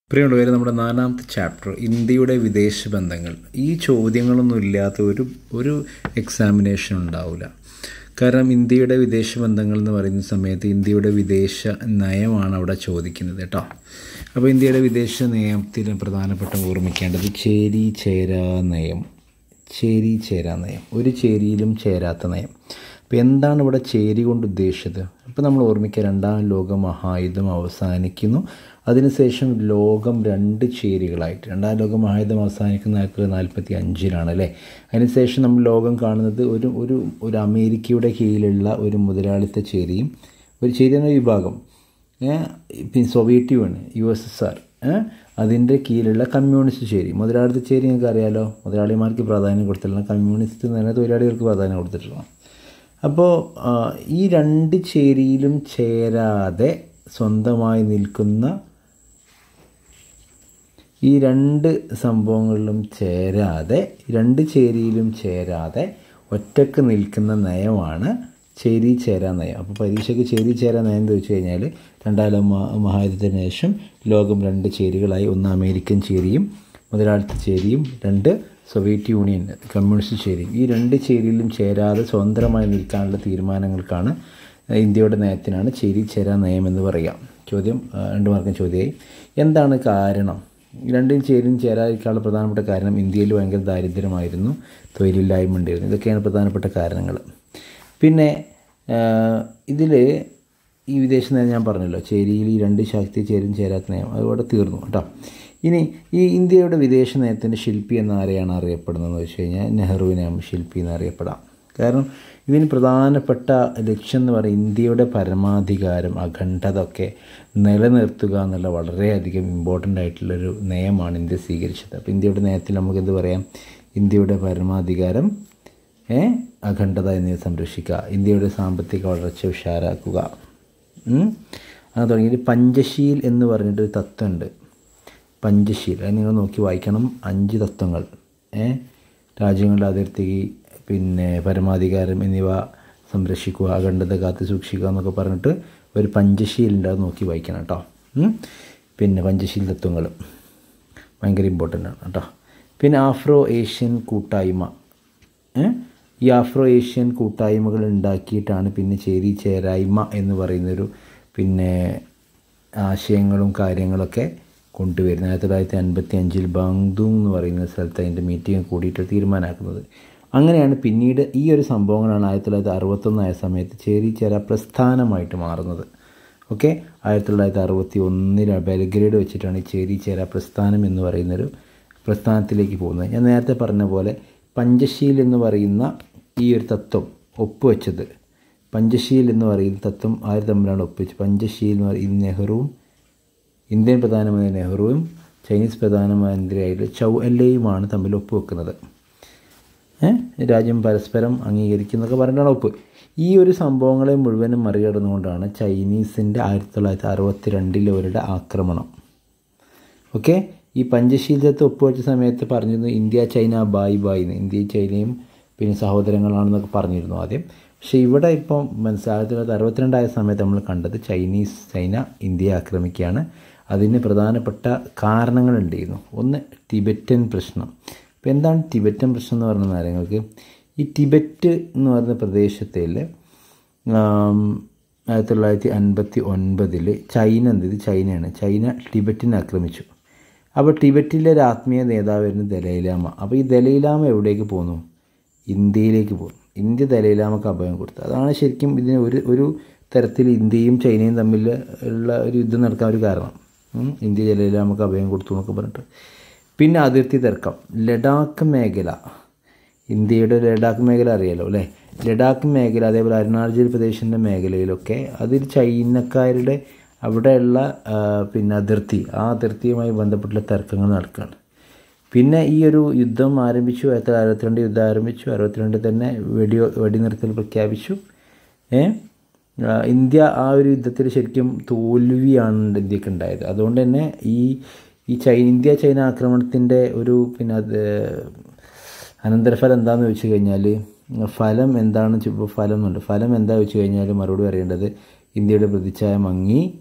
പ്രിയമുള്ളവരെ നമ്മുടെ നാലാമത്തെ ചാപ്റ്റർ ഇന്ത്യയുടെ വിദേശ ബന്ധങ്ങൾ ഈ ചോദ്യങ്ങളൊന്നും ഇല്ലാത്ത ഒരു ഒരു എക്സാമിനേഷൻ ഉണ്ടാവില്ല കാരണം ഇന്ത്യയുടെ വിദേശ ബന്ധങ്ങൾ എന്ന് പറയുന്ന സമയത്ത് ഇന്ത്യയുടെ വിദേശ നയമാണ് അവിടെ ചോദിക്കുന്നത് കേട്ടോ അപ്പോൾ ഇന്ത്യയുടെ വിദേശ നയത്തിൽ പ്രധാനപ്പെട്ട ഓർമ്മിക്കേണ്ടത് ചേരി ചേരാ നയം ചേരി ചേരാ നയം ഒരു ചേരിയിലും ചേരാത്ത നയം അപ്പോൾ എന്താണ് ഇവിടെ ചേരി കൊണ്ട് ഉദ്ദേശിച്ചത് അപ്പോൾ നമ്മൾ ഓർമ്മിക്കുക രണ്ടാം ലോക മഹായുദ്ധം അവസാനിക്കുന്നു അതിനുശേഷം ലോകം രണ്ട് ചേരികളായിട്ട് രണ്ടാം ലോക മഹായുദ്ധം അവസാനിക്കുന്ന ആയിരത്തി നാൽപ്പത്തി അഞ്ചിലാണ് അല്ലേ അതിനുശേഷം നമ്മൾ ലോകം കാണുന്നത് ഒരു ഒരു ഒരു അമേരിക്കയുടെ കീഴിലുള്ള ഒരു മുതലാളിത്ത ചേരിയും ഒരു ചേരി എന്ന വിഭാഗം പിന്നെ Soviet union U S S R അതിൻ്റെ കീഴിലുള്ള കമ്മ്യൂണിസ്റ്റ് ചേരി മുതലാളിത്ത ചേരി നിങ്ങൾക്ക് അറിയാലോ മുതലാളിമാർക്ക് പ്രാധാന്യം കൊടുത്തിട്ടുള്ള കമ്മ്യൂണിസ്റ്റ് തന്നെ തൊഴിലാളികൾക്ക് പ്രാധാന്യം കൊടുത്തിട്ടുള്ള അപ്പോൾ ഈ രണ്ട് ചേരിയിലും ചേരാതെ സ്വന്തമായി നിൽക്കുന്ന ഈ രണ്ട് സംഭവങ്ങളിലും ചേരാതെ രണ്ട് ചേരിയിലും ചേരാതെ ഒറ്റക്ക് നിൽക്കുന്ന നയമാണ് ചേരി ചേരാ നയം അപ്പോൾ പരീക്ഷയ്ക്ക് ചേരി ചേരാ നയം എന്ന് വെച്ച് കഴിഞ്ഞാൽ രണ്ടാം ലോക മഹായുദ്ധത്തിന് ശേഷം ലോകം രണ്ട് ചേരികളായി ഒന്ന് അമേരിക്കൻ ചേരിയും മുതലാളിത്ത ചേരിയും രണ്ട് സോവിയറ്റ് യൂണിയൻ കമ്മ്യൂണിസ്റ്റ് ചേരിയും ഈ രണ്ട് ചേരിയിലും ചേരാതെ സ്വതന്ത്രമായി നിൽക്കാനുള്ള തീരുമാനങ്ങൾക്കാണ് ഇന്ത്യയുടെ നയത്തിനാണ് ചേരി ചേരാ നയം എന്ന് പറയാം ചോദ്യം രണ്ട് മാർക്കും ചോദ്യമായി എന്താണ് കാരണം രണ്ടും ചേരും ചേരാതിരിക്കാനുള്ള പ്രധാനപ്പെട്ട കാരണം ഇന്ത്യയിൽ ഭയങ്കര ദാരിദ്ര്യമായിരുന്നു തൊഴിലില്ലായ്മ ഉണ്ടായിരുന്നു ഇതൊക്കെയാണ് പ്രധാനപ്പെട്ട കാരണങ്ങൾ പിന്നെ ഇതിൽ ഈ വിദേശ നയം ഞാൻ പറഞ്ഞല്ലോ ചേരിയിൽ ഈ രണ്ട് ശക്തി ചേരും ചേരാത്ത നയം അതോടെ തീർന്നു കേട്ടോ ഇനി ഈ ഇന്ത്യയുടെ വിദേശ നയത്തിൻ്റെ ശില്പി എന്ന ആരെയാണ് അറിയപ്പെടുന്നതെന്ന് വെച്ച് കഴിഞ്ഞാൽ നെഹ്റുവിനെ ശില്പി എന്ന് അറിയപ്പെടാം കാരണം ഇതിന് പ്രധാനപ്പെട്ട ലക്ഷ്യം എന്ന് പറയുന്നത് ഇന്ത്യയുടെ പരമാധികാരം അഖണ്ഡത ഒക്കെ നിലനിർത്തുക എന്നുള്ള വളരെയധികം ഇമ്പോർട്ടൻ്റ് ആയിട്ടുള്ളൊരു നയമാണ് ഇന്ത്യ സ്വീകരിച്ചത് അപ്പോൾ ഇന്ത്യയുടെ നയത്തിൽ നമുക്ക് എന്ത് പറയാം ഇന്ത്യയുടെ പരമാധികാരം അഖണ്ഡത എന്നിവ സംരക്ഷിക്കുക ഇന്ത്യയുടെ സാമ്പത്തിക വളർച്ച ഉഷാറാക്കുക അങ്ങനെ തുടങ്ങിയിട്ട് പഞ്ചശീൽ എന്ന് പറഞ്ഞിട്ടൊരു തത്വമുണ്ട് പഞ്ചശീൽ അത് നിങ്ങൾ നോക്കി വായിക്കണം അഞ്ച് തത്വങ്ങൾ രാജ്യങ്ങളുടെ അതിർത്തി പിന്നെ പരമാധികാരം എന്നിവ സംരക്ഷിക്കുക അഖണ്ഡത കാത്തു സൂക്ഷിക്കുക എന്നൊക്കെ പറഞ്ഞിട്ട് ഒരു പഞ്ചശീലുണ്ട് അത് നോക്കി വായിക്കണം കേട്ടോ പിന്നെ പഞ്ചശീൽ തത്വങ്ങൾ ഭയങ്കര ഇമ്പോർട്ടൻ്റ് ആണ് കേട്ടോ പിന്നെ ആഫ്രോ ഏഷ്യൻ കൂട്ടായ്മ ഈ ആഫ്രോ ഏഷ്യൻ കൂട്ടായ്മകൾ ഉണ്ടാക്കിയിട്ടാണ് പിന്നെ ചേരി ചേരായ്മ എന്ന് പറയുന്നൊരു പിന്നെ ആശയങ്ങളും കാര്യങ്ങളൊക്കെ കൊണ്ടുവരുന്നത് ആയിരത്തി തൊള്ളായിരത്തി അൻപത്തി അഞ്ചിൽ ബാങ്ദൂങ് എന്ന് പറയുന്ന സ്ഥലത്ത് അതിൻ്റെ മീറ്റിംഗ് കൂടിയിട്ട് തീരുമാനമാക്കുന്നത് അങ്ങനെയാണ് പിന്നീട് ഈ ഒരു സംഭവങ്ങളാണ് ആയിരത്തി തൊള്ളായിരത്തി അറുപത്തൊന്നായ സമയത്ത് ചേരി ചേര പ്രസ്ഥാനമായിട്ട് മാറുന്നത് ഓക്കെ ആയിരത്തി തൊള്ളായിരത്തി അറുപത്തി ഒന്നിൽ ബെൽഗ്രേഡ് വെച്ചിട്ടാണ് ഈ ചേരി ചേര പ്രസ്ഥാനം എന്ന് പറയുന്നൊരു പ്രസ്ഥാനത്തിലേക്ക് പോകുന്നത് ഞാൻ നേരത്തെ പറഞ്ഞ പോലെ പഞ്ചശീൽ എന്ന് പറയുന്ന ഈ ഒരു തത്വം ഒപ്പുവെച്ചത് പഞ്ചശീൽ എന്ന് പറയുന്ന തത്വം ആര് തമ്മിലാണ് ഒപ്പുവെച്ചത് പഞ്ചശീൽ എന്ന് പറയുന്ന നെഹ്റുവും ഇന്ത്യൻ പ്രധാനമന്ത്രി നെഹ്റുവും ചൈനീസ് പ്രധാനമന്ത്രിയായിട്ട് ചൗ എല്ലയുമാണ് തമ്മിൽ ഒപ്പുവെക്കുന്നത് രാജ്യം പരസ്പരം അംഗീകരിക്കുന്നൊക്കെ പറഞ്ഞിട്ടാണ് ഒപ്പ് ഈ ഒരു സംഭവങ്ങളെ മുഴുവനും മറികടന്നുകൊണ്ടാണ് ചൈനീസിൻ്റെ ആയിരത്തി തൊള്ളായിരത്തി അറുപത്തി രണ്ടിലെ അവരുടെ ആക്രമണം ഓക്കെ ഈ പഞ്ചശീലത്തെ ഒപ്പുവെച്ച സമയത്ത് പറഞ്ഞിരുന്നു ഇന്ത്യ ചൈന ബായ് ബായ് എന്ന് ഇന്ത്യയും ചൈനയും പിന്നെ സഹോദരങ്ങളാണെന്നൊക്കെ പറഞ്ഞിരുന്നു ആദ്യം പക്ഷേ ഇവിടെ ഇപ്പം മനസ്സിലായി ആയിരത്തി തൊള്ളായിരത്തി അറുപത്തിരണ്ടായ സമയത്ത് നമ്മൾ കണ്ടത് ചൈനീസ് ചൈന ഇന്ത്യയെ ആക്രമിക്കുകയാണ് അതിന് പ്രധാനപ്പെട്ട കാരണങ്ങളുണ്ടായിരുന്നു ഒന്ന് ടിബറ്റൻ പ്രശ്നം ഇപ്പോൾ എന്താണ് ടിബറ്റൻ പ്രശ്നം എന്ന് പറയുന്ന കാര്യങ്ങൾക്ക് ഈ ടിബറ്റ് എന്ന് പറയുന്ന പ്രദേശത്തിൽ ആയിരത്തി തൊള്ളായിരത്തി അൻപത്തി ഒൻപതിൽ ചൈന എന്ത് ഇത് ചൈനയാണ് ചൈന ടിബറ്റിനെ ആക്രമിച്ചു അപ്പോൾ ടിബറ്റിലെ ഒരു ആത്മീയ നേതാവായിരുന്നു ദലൈലാമ അപ്പോൾ ഈ ദലൈലാമ എവിടേക്ക് പോന്നു ഇന്ത്യയിലേക്ക് പോകുന്നു ഇന്ത്യ ദലൈലാമക്ക് അഭയം കൊടുത്തു അതാണ് ശരിക്കും ഇതിന് ഒരു ഒരു തരത്തിൽ ഇന്ത്യയും ചൈനയും തമ്മിൽ ഉള്ള ഒരു യുദ്ധം നടക്കാൻ ഒരു കാരണം ഇന്ത്യ ദലൈലാമക്ക് അഭയം കൊടുത്തു എന്നൊക്കെ പറഞ്ഞിട്ട് പിന്നെ അതിർത്തി തർക്കം ലഡാക്ക് മേഖല ഇന്ത്യയുടെ ലഡാക്ക് മേഖല അറിയാലോ അല്ലേ ലഡാക്ക് മേഖല അതേപോലെ അരുണാചൽ പ്രദേശിൻ്റെ മേഖലയിലൊക്കെ അതിൽ ചൈനക്കാരുടെ അവിടെയുള്ള പിന്നെ അതിർത്തി ആ അതിർത്തിയുമായി ബന്ധപ്പെട്ടുള്ള തർക്കങ്ങൾ നടക്കുകയാണ് പിന്നെ ഈ ഒരു യുദ്ധം ആരംഭിച്ചു ആയിരത്തി അറുപത്തിരണ്ട് യുദ്ധം ആരംഭിച്ചു അറുപത്തിരണ്ട് തന്നെ വെടി വെടിനിർത്തൽ പ്രഖ്യാപിച്ചു ഇന്ത്യ ആ ഒരു യുദ്ധത്തിൽ ശരിക്കും തോൽവിയാണ് ഇന്ത്യക്ക് ഉണ്ടായത് അതുകൊണ്ട് തന്നെ ഈ ഈ ചൈന ഇന്ത്യ ചൈന ആക്രമണത്തിൻ്റെ ഒരു പിന്നെ അത് അനന്തരഫലം എന്താണെന്ന് വെച്ച് കഴിഞ്ഞാൽ ഫലം എന്താണെന്ന് ഫലം എന്നുണ്ട് ഫലം എന്താ വെച്ച് കഴിഞ്ഞാൽ മറുപടി പറയേണ്ടത് ഇന്ത്യയുടെ പ്രതിച്ഛായ മങ്ങി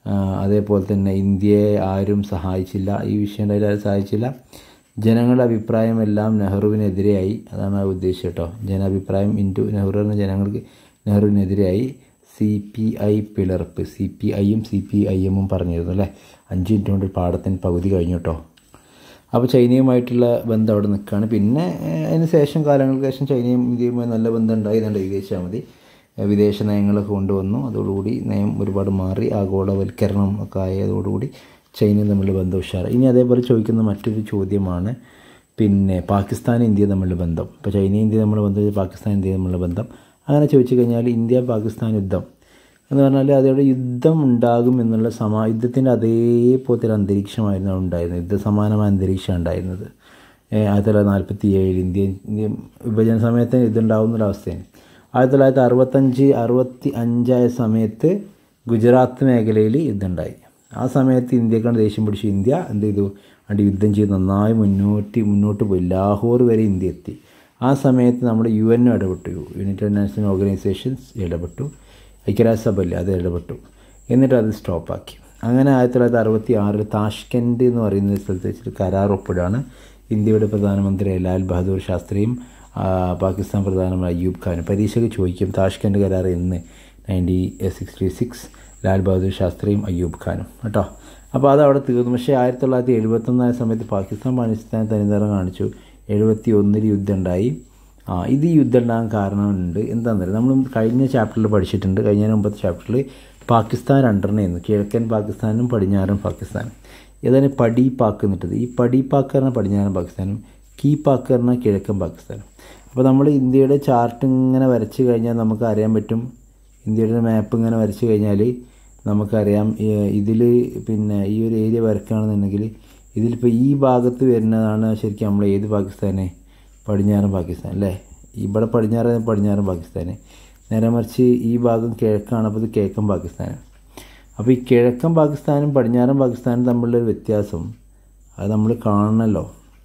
ആ, അതേപോലെ തന്നെ ഇന്ത്യയെ ആരും സഹായിച്ചില്ല ഈ വിഷയം ഉണ്ടായിട്ട് ആരും സഹായിച്ചില്ല ജനങ്ങളുടെ അഭിപ്രായമെല്ലാം നെഹ്റുവിനെതിരെയായി അതാണ് ആ ഉദ്ദേശം കേട്ടോ ജനാഭിപ്രായം ഇൻറ്റു നെഹ്റു എന്ന ജനങ്ങൾക്ക് നെഹ്റുവിനെതിരെയായി സി പി ഐ പിളർപ്പ് സി പി ഐയും സി പി ഐ എമ്മും പറഞ്ഞിരുന്നു അല്ലേ അഞ്ച് മിനിറ്റ് കൊണ്ട് പാഠത്തിന് പകുതി കഴിഞ്ഞു കേട്ടോ അപ്പോൾ ചൈനയുമായിട്ടുള്ള ബന്ധം അവിടെ നിൽക്കുകയാണ് പിന്നെ ഏഹ്, അതിന് ശേഷം കാലങ്ങൾക്ക് ശേഷം ചൈനയും ഇന്ത്യയുമായി നല്ല ബന്ധം ഉണ്ടായി എന്നുണ്ട് വിദേശിച്ചാൽ മതി ഏഹ്, വിദേശ നയങ്ങളൊക്കെ കൊണ്ടുവന്നു അതോടുകൂടി നയം ഒരുപാട് മാറി ആഗോളവൽക്കരണം ഒക്കെ ആയതോടുകൂടി ചൈനയും തമ്മിലുള്ള ബന്ധം ഉഷാറ് ഇനി അതേപോലെ ചോദിക്കുന്ന മറ്റൊരു ചോദ്യമാണ് പിന്നെ പാകിസ്ഥാൻ ഇന്ത്യ തമ്മിലുള്ള ബന്ധം ഇപ്പോൾ ചൈന ഇന്ത്യ തമ്മിലുള്ള ബന്ധം പാകിസ്ഥാൻ ഇന്ത്യ തമ്മിലുള്ള ബന്ധം അങ്ങനെ ചോദിച്ചു കഴിഞ്ഞാൽ ഇന്ത്യ പാകിസ്ഥാൻ യുദ്ധം എന്ന് പറഞ്ഞാൽ അതോടെ യുദ്ധം ഉണ്ടാകും എന്നുള്ള സമാ യുദ്ധത്തിൻ്റെ അതേപോലത്തെ ഒരു അന്തരീക്ഷമായിരുന്നു അവിടെ ഉണ്ടായിരുന്നത് യുദ്ധസമാനമായ അന്തരീക്ഷം ഉണ്ടായിരുന്നത് ഏഹ് ആയിരത്തി തൊള്ളായിരത്തി നാൽപ്പത്തി ഏഴിൽ ഇന്ത്യ ഇന്ത്യ വിഭജന സമയത്ത് ഇതുണ്ടാവുന്നൊരവസ്ഥയാണ് ആയിരത്തി തൊള്ളായിരത്തി അറുപത്തഞ്ച് അറുപത്തി അഞ്ചായ സമയത്ത് ഗുജറാത്ത് മേഖലയിൽ യുദ്ധമുണ്ടായി ആ സമയത്ത് ഇന്ത്യക്കാണ് ദേഷ്യം പിടിച്ചു ഇന്ത്യ എന്ത് ചെയ്തു അണ്ട് യുദ്ധം ചെയ്ത് നന്നായി മുന്നോട്ട് മുന്നോട്ട് പോയി ലാഹോർ വരെ ഇന്ത്യ എത്തി ആ സമയത്ത് നമ്മുടെ യു എന്നും ഇടപെട്ടു യുണൈറ്റഡ് നാഷണൽ ഓർഗനൈസേഷൻസ് ഇടപെട്ടു ഐക്യരാഷ്ട്രസഭയില്ലേ അത് ഇടപെട്ടു എന്നിട്ട് അത് സ്റ്റോപ്പാക്കി അങ്ങനെ ആയിരത്തി തൊള്ളായിരത്തി അറുപത്തി ആറിൽ താഷ്കൻഡ് എന്ന് പറയുന്ന സ്ഥലത്ത് വെച്ചിട്ട് കരാർ ഒപ്പിടാണ് ഇന്ത്യയുടെ പ്രധാനമന്ത്രി ലാൽ ബഹദൂർ ശാസ്ത്രിയും ആ, പാകിസ്ഥാൻ പ്രധാനമന്ത്രി അയ്യൂബ് ഖാനും പരീക്ഷയ്ക്ക് ചോദിക്കും താഷ്കൻഡ് കരാർ എന്ന് nineteen sixty six Lal Bahadur ശാസ്ത്രിയും അയ്യൂബ് ഖാനും കേട്ടോ അപ്പോൾ അത് അവിടെ തീർന്നു പക്ഷേ ആയിരത്തി തൊള്ളായിരത്തി എഴുപത്തൊന്നായ സമയത്ത് പാകിസ്ഥാൻ പാകിസ്ഥാൻ തനിനിറം കാണിച്ചു എഴുപത്തി ഒന്നിൽ യുദ്ധം ഉണ്ടായി ആ ഇത് ഈ യുദ്ധം ഉണ്ടാകാൻ കാരണമുണ്ട് എന്താണെന്ന് അറിയാം നമ്മൾ കഴിഞ്ഞ ചാപ്റ്ററിൽ പഠിച്ചിട്ടുണ്ട് കഴിഞ്ഞ മുമ്പത്തെ ചാപ്റ്ററിൽ പാകിസ്ഥാൻ രണ്ടെണ്ണമായിരുന്നു കിഴക്കൻ പാകിസ്ഥാനും പടിഞ്ഞാറൻ പാകിസ്ഥാനും ഏതാണ് പടി പാക്ക് എന്നിട്ടത് ഈ പടി പാക്ക് പറഞ്ഞാൽ പടിഞ്ഞാറൻ പാകിസ്ഥാനും കീ പാക്ക് പറഞ്ഞാൽ കിഴക്കൻ പാകിസ്ഥാനും അപ്പോൾ നമ്മൾ ഇന്ത്യയുടെ ചാർട്ട് ഇങ്ങനെ വരച്ച് കഴിഞ്ഞാൽ നമുക്ക് അറിയാൻ പറ്റും ഇന്ത്യയുടെ മാപ്പ് ഇങ്ങനെ വരച്ച് കഴിഞ്ഞാൽ നമുക്കറിയാം ഇതിൽ പിന്നെ ഈ ഒരു ഏരിയ വരക്കുകയാണെന്നുണ്ടെങ്കിൽ ഇതിലിപ്പോൾ ഈ ഭാഗത്ത് വരുന്നതാണ് ശരിക്കും നമ്മൾ ഏത് പാകിസ്ഥാനെ പടിഞ്ഞാറൻ പാകിസ്ഥാൻ അല്ലേ ഇവിടെ പടിഞ്ഞാറൻ പടിഞ്ഞാറൻ പാകിസ്ഥാൻ നേരെ മറിച്ച് ഈ ഭാഗം കിഴക്കാണ് അപ്പോൾ ഇത് കിഴക്കൻ പാകിസ്ഥാൻ അപ്പോൾ ഈ കിഴക്കൻ പാകിസ്ഥാനും പടിഞ്ഞാറൻ പാകിസ്ഥാനും തമ്മിലുള്ള ഒരു വ്യത്യാസം അത് നമ്മൾ കാണണമല്ലോ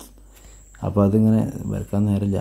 അപ്പോൾ അതിങ്ങനെ വരക്കാൻ നേരമില്ല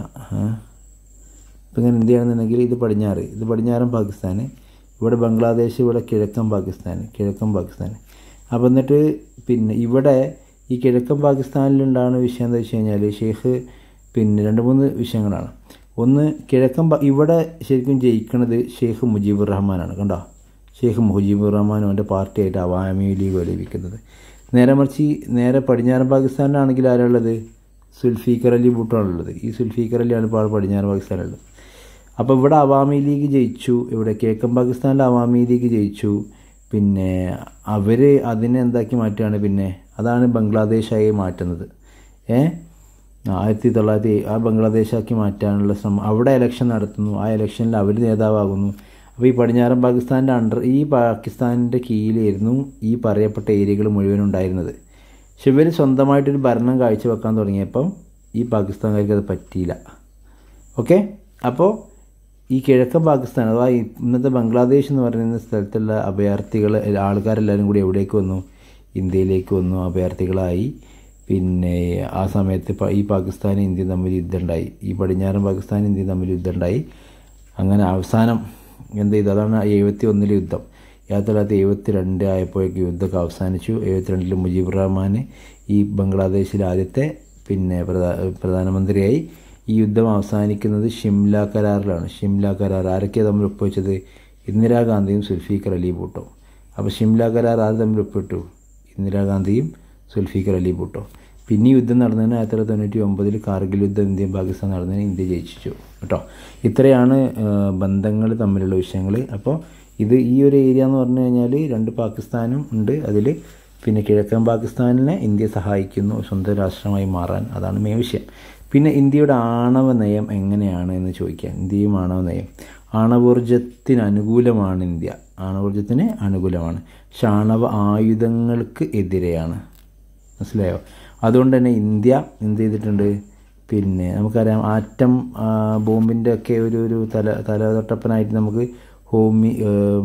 ഇപ്പം ഇങ്ങനെ എന്ത് ചെയ്യണമെന്നുണ്ടെങ്കിൽ ഇത് പടിഞ്ഞാറ് ഇത് പടിഞ്ഞാറൻ പാകിസ്ഥാൻ ഇവിടെ ബംഗ്ലാദേശ് ഇവിടെ കിഴക്കൻ പാകിസ്ഥാൻ കിഴക്കൻ പാകിസ്ഥാൻ അപ്പോൾ എന്നിട്ട് പിന്നെ ഇവിടെ ഈ കിഴക്കൻ പാകിസ്ഥാനിലുണ്ടാകുന്ന വിഷയം എന്താ വെച്ച് കഴിഞ്ഞാൽ ഷെയ്ഖ് പിന്നെ രണ്ട് മൂന്ന് വിഷയങ്ങളാണ് ഒന്ന് കിഴക്കൻ പാ- ഇവിടെ ശരിക്കും ജയിക്കണത് ഷെയ്ഖ് മുജീബുർ റഹ്മാനാണ് കണ്ടോ ഷെയ്ഖ് മുജീബുർ റഹ്മാനും അവൻ്റെ പാർട്ടിയായിട്ട് അവാമി ലീഗ് ലഭിക്കുന്നത് നേരെ മറിച്ച് ഈ നേരെ പടിഞ്ഞാറൻ പാകിസ്ഥാനിലാണെങ്കിൽ ആരാളുള്ളത് സുൽഫീഖർ അലി ഭൂട്ടാണുള്ളത് ഈ സുൽഫീഖർ അലിയാണ് ഇപ്പോൾ പടിഞ്ഞാറൻ പാകിസ്ഥാനുള്ളത് അപ്പോൾ ഇവിടെ അവാമി ലീഗ് ജയിച്ചു ഇവിടെ കിഴക്കൻ പാകിസ്ഥാനിൽ അവാമി ലീഗ് ജയിച്ചു പിന്നെ അവർ അതിനെ എന്താക്കി മാറ്റുകയാണ് പിന്നെ അതാണ് ബംഗ്ലാദേശായി മാറ്റുന്നത് ഏ ആയിരത്തി തൊള്ളായിരത്തി ആ ബംഗ്ലാദേശാക്കി മാറ്റാനുള്ള ശ്രമം അവിടെ ഇലക്ഷൻ നടത്തുന്നു ആ ഇലക്ഷനിൽ അവർ നേതാവാകുന്നു അപ്പോൾ ഈ പടിഞ്ഞാറൻ പാകിസ്ഥാൻ്റെ അണ്ടർ ഈ പാകിസ്ഥാനിൻ്റെ കീഴിലായിരുന്നു ഈ പറയപ്പെട്ട ഏരിയകൾ മുഴുവൻ ഉണ്ടായിരുന്നത് പക്ഷെ ഇവർ സ്വന്തമായിട്ടൊരു ഭരണം കാഴ്ചവെക്കാൻ തുടങ്ങിയപ്പം ഈ പാകിസ്ഥാൻകാർക്ക് അത് പറ്റിയില്ല ഓക്കെ അപ്പോൾ ഈ കിഴക്കൻ പാകിസ്ഥാൻ അഥവാ ഈ ഇന്നത്തെ ബംഗ്ലാദേശ് എന്ന് പറയുന്ന സ്ഥലത്തുള്ള അഭയാർത്ഥികൾ ആൾക്കാരെല്ലാവരും കൂടി എവിടേക്ക് വന്നു ഇന്ത്യയിലേക്ക് വന്നു അഭയാർത്ഥികളായി പിന്നെ ആ സമയത്ത് പ- ഈ പാകിസ്ഥാനും ഇന്ത്യയും തമ്മിൽ യുദ്ധമുണ്ടായി ഈ പടിഞ്ഞാറൻ പാകിസ്ഥാനും ഇന്ത്യയും തമ്മിൽ യുദ്ധമുണ്ടായി അങ്ങനെ അവസാനം എന്ത് ചെയ്തു അതാണ് എഴുപത്തി ഒന്നിലെ യുദ്ധം ആയിരത്തി തൊള്ളായിരത്തി എഴുപത്തി രണ്ട് ആയപ്പോഴേക്ക് യുദ്ധമൊക്കെ അവസാനിച്ചു എഴുപത്തിരണ്ടിൽ മുജീബുർ റഹ്മാൻ ഈ ബംഗ്ലാദേശിലെ ആദ്യത്തെ പിന്നെ പ്രധാ പ്രധാനമന്ത്രിയായി ഈ യുദ്ധം അവസാനിക്കുന്നത് ഷിംല കരാറിലാണ് ഷിംല കരാർ ആരൊക്കെയാണ് തമ്മിൽ ഒപ്പുവെച്ചത് ഇന്ദിരാഗാന്ധിയും സുൽഫീഖർ അലി ഭൂട്ടോ അപ്പോൾ ഷിംല കരാർ ആര് തമ്മിൽ ഒപ്പിട്ടു ഇന്ദിരാഗാന്ധിയും സുൽഫീഖർ അലി ഭൂട്ടോ പിന്നെ ഈ യുദ്ധം നടന്നതിന് ആയിരത്തി തൊള്ളായിരത്തി തൊണ്ണൂറ്റി ഒമ്പതിൽ കാർഗിൽ യുദ്ധം ഇന്ത്യയും പാകിസ്ഥാൻ നടന്നതിന് ഇന്ത്യ ജയിച്ചു കേട്ടോ ഇത്രയാണ് ബന്ധങ്ങൾ തമ്മിലുള്ള വിഷയങ്ങൾ അപ്പോൾ ഇത് ഈ ഒരു ഏരിയ എന്ന് പറഞ്ഞു കഴിഞ്ഞാൽ രണ്ട് പാകിസ്ഥാനും ഉണ്ട് അതിൽ പിന്നെ കിഴക്കൻ പാകിസ്ഥാനിനെ ഇന്ത്യ സഹായിക്കുന്നു സ്വന്തം രാഷ്ട്രമായി മാറാൻ അതാണ് മെയിൻ വിഷയം പിന്നെ ഇന്ത്യയുടെ ആണവ നയം എങ്ങനെയാണ് എന്ന് ചോദിക്കാം ഇന്ത്യയും ആണവ നയം ആണവോർജത്തിന് അനുകൂലമാണ് ഇന്ത്യ ആണവോർജത്തിന് അനുകൂലമാണ് പക്ഷെ ആണവ ആയുധങ്ങൾക്ക് എതിരെയാണ് മനസ്സിലായോ അതുകൊണ്ട് തന്നെ ഇന്ത്യ എന്ത് ചെയ്തിട്ടുണ്ട് പിന്നെ നമുക്കറിയാം ആറ്റം ആ, ബോംബിൻ്റെ ഒക്കെ ഒരു ഒരു തല തലതൊട്ടപ്പനായിട്ട് നമുക്ക് ഹോമി ഏം,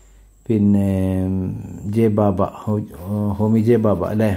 പിന്നെ ജെ ബാബ ഹോ- ഹോമി ജെ ബാബ അല്ലേ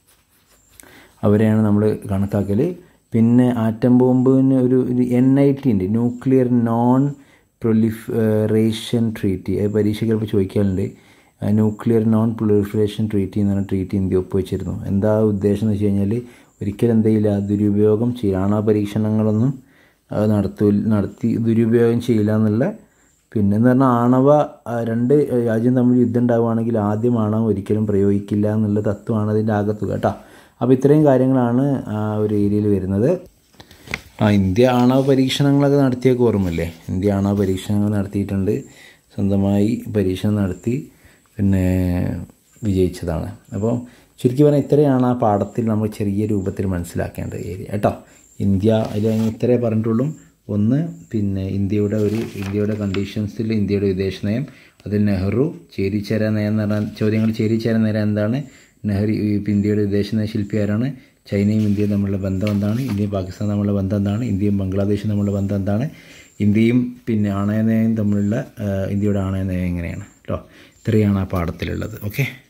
അവരെയാണ് നമ്മൾ കണക്കാക്കൽ പിന്നെ ആറ്റം ബോംബിന് ഒരു എൻ ഐ ടി ഉണ്ട് ന്യൂക്ലിയർ നോൺ പ്രൊലിഫറേഷൻ ട്രീറ്റി അത് പരീക്ഷ ചിലപ്പോൾ ചോദിക്കാറുണ്ട് ന്യൂക്ലിയർ നോൺ പ്രൊളിഫറേഷൻ ട്രീറ്റി എന്ന് പറഞ്ഞ ട്രീറ്റി ഇന്ത്യ ഒപ്പുവെച്ചിരുന്നു എന്താ ഉദ്ദേശം എന്ന് വെച്ച് കഴിഞ്ഞാൽ ഒരിക്കലും എന്ത് ചെയ്യില്ല ദുരുപയോഗം ചെയ്യില്ല ആണവ പരീക്ഷണങ്ങളൊന്നും അത് നടത്തു നടത്തി ദുരുപയോഗം ചെയ്യില്ല എന്നുള്ള പിന്നെ എന്ന് പറഞ്ഞാൽ ആണവ ആ, രണ്ട് രാജ്യം തമ്മിൽ യുദ്ധം ഉണ്ടാവുകയാണെങ്കിൽ ആദ്യം ആണവം ഒരിക്കലും പ്രയോഗിക്കില്ല എന്നുള്ള തത്വമാണ് അതിൻ്റെ ആകത്തുക കേട്ടോ അപ്പോൾ ഇത്രയും കാര്യങ്ങളാണ് ആ ഒരു ഏരിയയിൽ വരുന്നത് ആ ഇന്ത്യ ആണവ പരീക്ഷണങ്ങളൊക്കെ നടത്തിയൊക്കെ ഓർമ്മയില്ലേ ഇന്ത്യ ആണവ പരീക്ഷണങ്ങൾ നടത്തിയിട്ടുണ്ട് സ്വന്തമായി പരീക്ഷണം നടത്തി പിന്നെ വിജയിച്ചതാണ് അപ്പോൾ ചുരുക്കി പറഞ്ഞാൽ ഇത്രയാണ് ആ പാഠത്തിൽ നമ്മൾ ചെറിയ രൂപത്തിൽ മനസ്സിലാക്കേണ്ട ഏരിയ കേട്ടോ ഇന്ത്യ അതിൽ ഇത്രേ പറഞ്ഞിട്ടുള്ളൂ ഒന്ന് പിന്നെ ഇന്ത്യയുടെ ഒരു ഇന്ത്യയുടെ കണ്ടീഷൻസിൽ ഇന്ത്യയുടെ വിദേശ നയം അതിൽ നെഹ്റു ചേരിചേരാ നയം എന്ന് പറഞ്ഞാൽ ചോദ്യങ്ങൾ ചേരിചേരാ നയം എന്താണ് നെഹ്റു ഈ ഇന്ത്യയുടെ വിദേശ നയ ശില്പി ആരാണ് ചൈനയും ഇന്ത്യയും തമ്മിലുള്ള ബന്ധം എന്താണ് ഇന്ത്യയും പാകിസ്ഥാൻ തമ്മിലുള്ള ബന്ധം എന്താണ് ഇന്ത്യയും ബംഗ്ലാദേശും തമ്മിലുള്ള ബന്ധം എന്താണ് ഇന്ത്യയും പിന്നെ ആണയ നയം തമ്മിലുള്ള ആ, ഇന്ത്യയുടെ ആണയ നയം എങ്ങനെയാണ് കേട്ടോ ഇത്രയാണ് ആ പാഠത്തിലുള്ളത് ഓക്കെ